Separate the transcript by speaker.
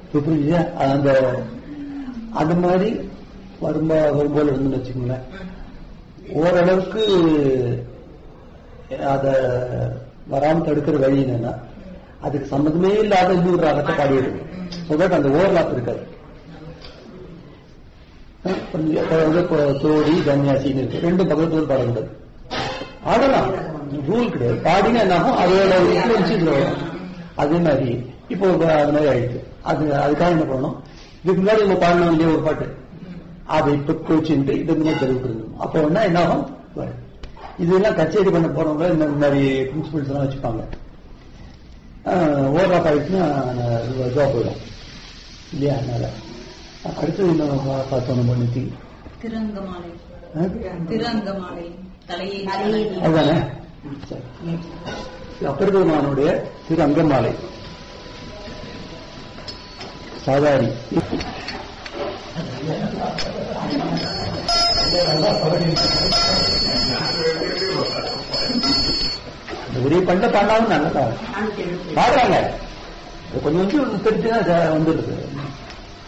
Speaker 1: இப்ப புரியுதா அந்த அந்த மாதிரி வரும்பா வரும்போது இருந்துன்னு வச்சுக்கோங்களேன் ஓரளவுக்கு அத வராம தடுக்கிற வழி என்னன்னா அதுக்கு சம்மந்தமே இல்லாத இன்னொரு ராகத்தை பாடிடுது சொல்றது அந்த ஓவர்லாப் இருக்காது அஹ் கொஞ்சம் இப்ப வந்து இப்போ தோடி கன்னியாசின்னு இருக்கு ரெண்டு பக்கத்துல பாடக்கூடாது ஆடலாம் ரூல் கிடையாது பாடினா என்ன ஆகும் அதோட இன்ஃபுளுன்ஸ் இதுல வரும் அதே மாதிரி இப்போ அது மாதிரி ஆயிடுச்சு அது அதுக்காக என்ன பண்ணணும் இதுக்கு முன்னாடி நம்ம பாடணும் இல்லையா ஒரு பாட்டு அதை இப்ப கோச்சுட்டு இது மாதிரி தெரிவிக்கிறது அப்போ என்ன என்ன ஆகும் வரும். இதெல்லாம் கச்சேரி பண்ண போறவங்க இந்த மாதிரி பிரின்சிபல்ஸ் எல்லாம் வச்சுப்பாங்க ஓவர் ஆஃப் ஆயிடுச்சுன்னா இதுவா போயிடும் இல்லையா அதனால அடுத்தது இன்னும் பார்த்தோம் நம்ம நித்தி
Speaker 2: திரங்கமாலை
Speaker 1: ஆ?
Speaker 2: திரங்கமாலை தலையை
Speaker 3: தலையை
Speaker 1: அதுதானே சரி அப்பெருமானுடைய திரு அங்கமாலை சாதாரி இந்த ஒரே பண்ண பண்ணாலும் நல்லதா பாடுறாங்க இது கொஞ்சம் கொஞ்சம் தெரிஞ்சுதான் அது வந்துடுது